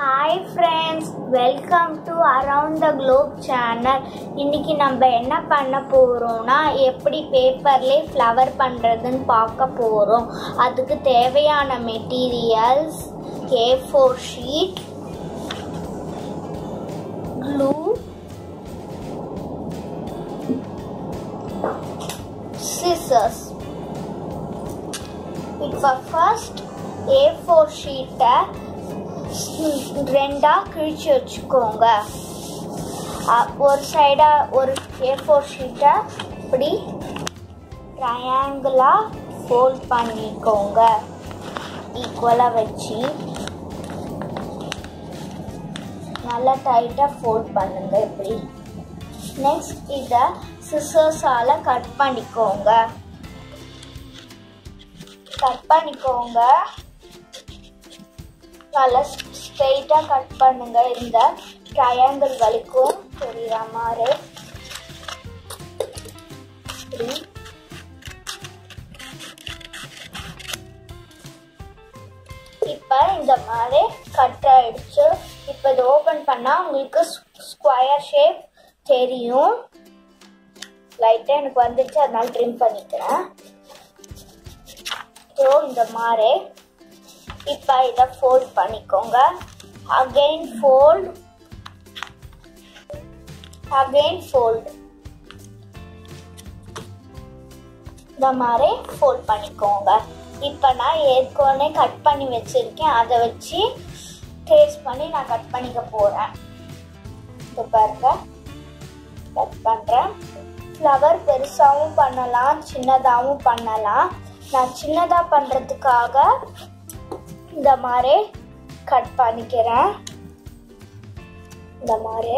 Hi friends welcome to around the globe channel இன்னைக்கு நம்ம என்ன பண்ண போகிறோம்னா எப்படி பேப்பர்லேயே ஃப்ளவர் பண்ணுறதுன்னு பார்க்க போகிறோம் அதுக்கு தேவையான மெட்டீரியல்ஸ் கே ஃபோர் ஷீட் க்ளூ சிசர்ஸ் இப்போ ஃபர்ஸ்ட் ஏ ஃபோர் ஷீட்டை ரெண்டாக கிழிச்சு வச்சுக்கோங்க அ- ஒரு சைடாக ஒரு ஏ ஃபோர் ஷீட்டை இப்படி ட்ரையாங்கிளாக ஃபோல்ட் பண்ணிக்கோங்க ஈக்குவலாக வச்சு நல்லா டைட்டாக ஃபோல்ட் பண்ணுங்க இப்படி நெக்ஸ்ட் இதை சிசர்ஸால் கட் பண்ணிக்கோங்க கட் பண்ணிக்கோங்க நல்லா ஸ்ட்ரெயிட்டாக கட் பண்ணுங்க இந்த ட்ரையாங்கிள் வரைக்கும் தெரியுற மாதிரி இப்படி இப்போ இந்த மாதிரி கட் ஆயிடுச்சு இப்போ இது ஓப்பன் பண்ணால் உங்களுக்கு ஸ்கொயர் ஷேப் தெரியும் லைட்டாக எனக்கு வந்துச்சு அதனால ட்ரிம் பண்ணிக்கிறேன் ஸோ இந்த மாதிரி இப்போ இதை ஃபோல்ட் பண்ணிக்கோங்க அகைன் ஃபோல்ட் அகைன் ஃபோல்ட் இந்த மாதிரி ஃபோல்ட் பண்ணிக்கோங்க இப்போ நான் ஏற்கனவே கட் பண்ணி வச்சிருக்கேன் அதை வச்சு ட்ரேஸ் பண்ணி நான் கட் பண்ணிக்க போகிறேன் இப்போ பாருங்க கட் பண்ணுறேன் ஃப்ளவர் பெருசாகவும் பண்ணலாம் சின்னதாகவும் பண்ணலாம் நான் சின்னதாக பண்ணுறதுக்காக இந்த மாதிரி கட் பண்ணிக்கிறேன் இந்த மாதிரி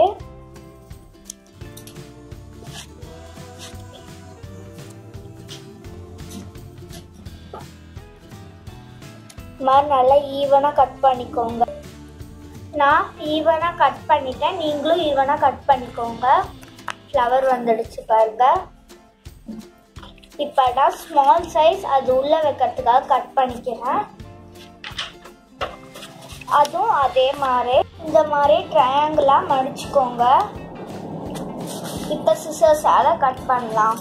இந்த மாதிரி நல்லா ஈவனாக கட் பண்ணிக்கோங்க நான் ஈவனாக கட் பண்ணிட்டேன் நீங்களும் ஈவனாக கட் பண்ணிக்கோங்க ஃப்ளவர் வந்துடுச்சு பாருங்க இப்போ நான் ஸ்மால் சைஸ் அது உள்ளே வைக்கிறதுக்காக கட் பண்ணிக்கிறேன் அதுவும் அதே மாதிரி இந்த மாதிரி ட்ரையாங்கிளாக மடிச்சுக்கோங்க இப்போ சிசர்ஸால் கட் பண்ணலாம்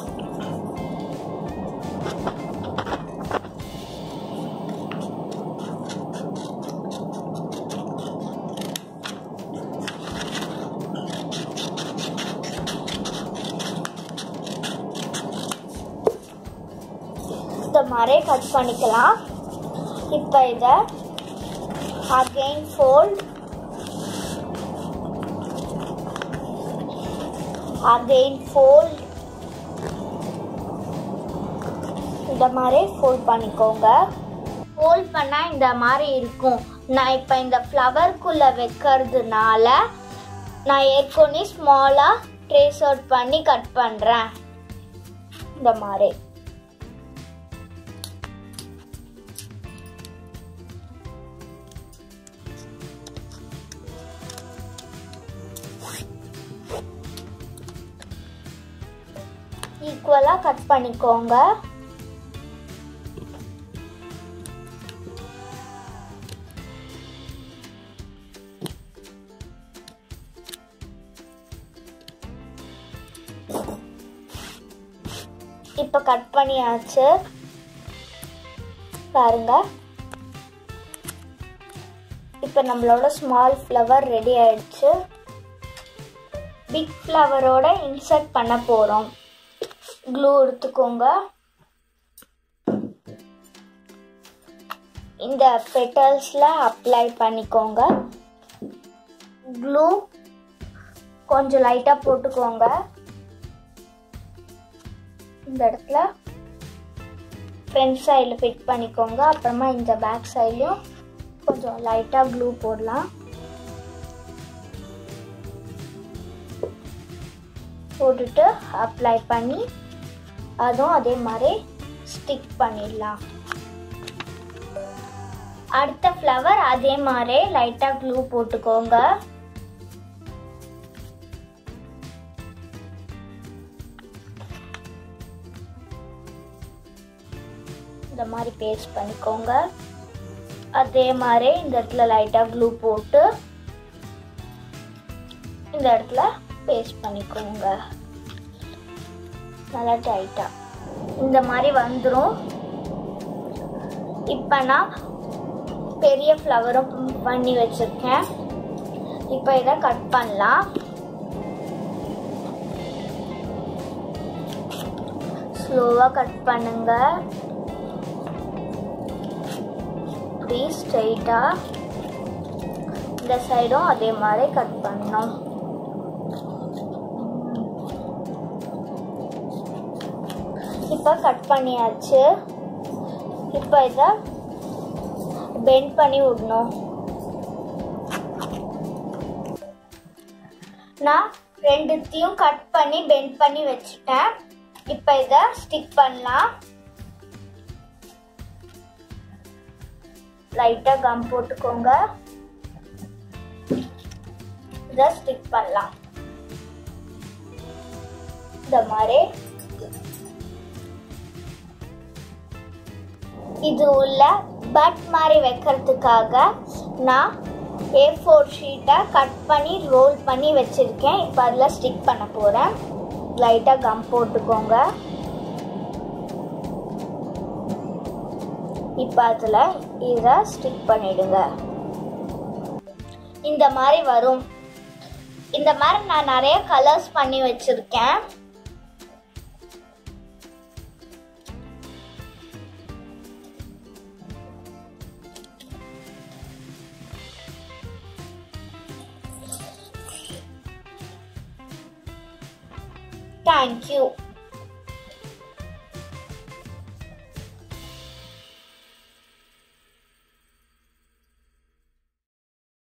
இந்த மாதிரி கட் பண்ணிக்கலாம் இப்போ இதை அகைன் ஃபோல்ட் அகைன் ஃபோல்ட் இந்த மாதிரி ஃபோல்ட் பண்ணிக்கோங்க ஃபோல்ட் பண்ணால் இந்த மாதிரி இருக்கும் நான் இப்போ இந்த ஃப்ளவர்க்குள்ளே வைக்கிறதுனால நான் ஏற்கனவே ஸ்மாலாக ட்ரேஸ் அவுட் பண்ணி கட் பண்ணுறேன் இந்த மாதிரி ஈக்குவலாக கட் பண்ணிக்கோங்க இப்போ கட் பண்ணியாச்சு பாருங்க இப்போ நம்மளோட ஸ்மால் ஃப்ளவர் ரெடி ஆயிடுச்சு பிக் ஃப்ளவரோட இன்சர்ட் பண்ண போகிறோம் க்ளூ எடுத்துக்கோங்க இந்த பெட்டல்ஸில் அப்ளை பண்ணிக்கோங்க க்ளூ கொஞ்சம் லைட்டாக போட்டுக்கோங்க இந்த இடத்துல ஃப்ரண்ட் சைடில் ஃபிட் பண்ணிக்கோங்க அப்புறமா இந்த பேக் சைட்லையும் கொஞ்சம் லைட்டாக க்ளூ போடலாம் போட்டுட்டு அப்ளை பண்ணி அதுவும் அதே மாதிரி ஸ்டிக் பண்ணிடலாம் அடுத்த ஃப்ளவர் அதே மாதிரி லைட்டாக க்ளூ போட்டுக்கோங்க இந்த மாதிரி பேஸ்ட் பண்ணிக்கோங்க அதே மாதிரி இந்த இடத்துல லைட்டாக க்ளூ போட்டு இந்த இடத்துல பேஸ்ட் பண்ணிக்கோங்க நல்லா டைட்டாக இந்த மாதிரி வந்துடும் இப்போ நான் பெரிய ஃப்ளவரும் பண்ணி வச்சுருக்கேன் இப்போ இதை கட் பண்ணலாம் ஸ்லோவாக கட் பண்ணுங்க இப்படி ஸ்ட்ரைட்டாக இந்த சைடும் அதே மாதிரி கட் பண்ணணும் இப்போ கட் பண்ணியாச்சு இப்போ இதை பெண்ட் பண்ணி விடணும் நான் ரெண்டுத்தையும் கட் பண்ணி பெண்ட் பண்ணி வச்சுட்டேன் இப்போ இதை ஸ்டிக் பண்ணலாம் லைட்டாக கம் போட்டுக்கோங்க இதை ஸ்டிக் பண்ணலாம் இந்த மாதிரி இது உள்ள பட் மாதிரி வைக்கிறதுக்காக நான் ஏ ஃபோர் ஷீட்டை கட் பண்ணி ரோல் பண்ணி வச்சுருக்கேன் இப்போ அதில் ஸ்டிக் பண்ண போகிறேன் லைட்டாக கம் போட்டுக்கோங்க இப்போ அதில் இதை ஸ்டிக் பண்ணிடுங்க இந்த மாதிரி வரும் இந்த மாதிரி நான் நிறைய கலர்ஸ் பண்ணி வச்சுருக்கேன் Thank you.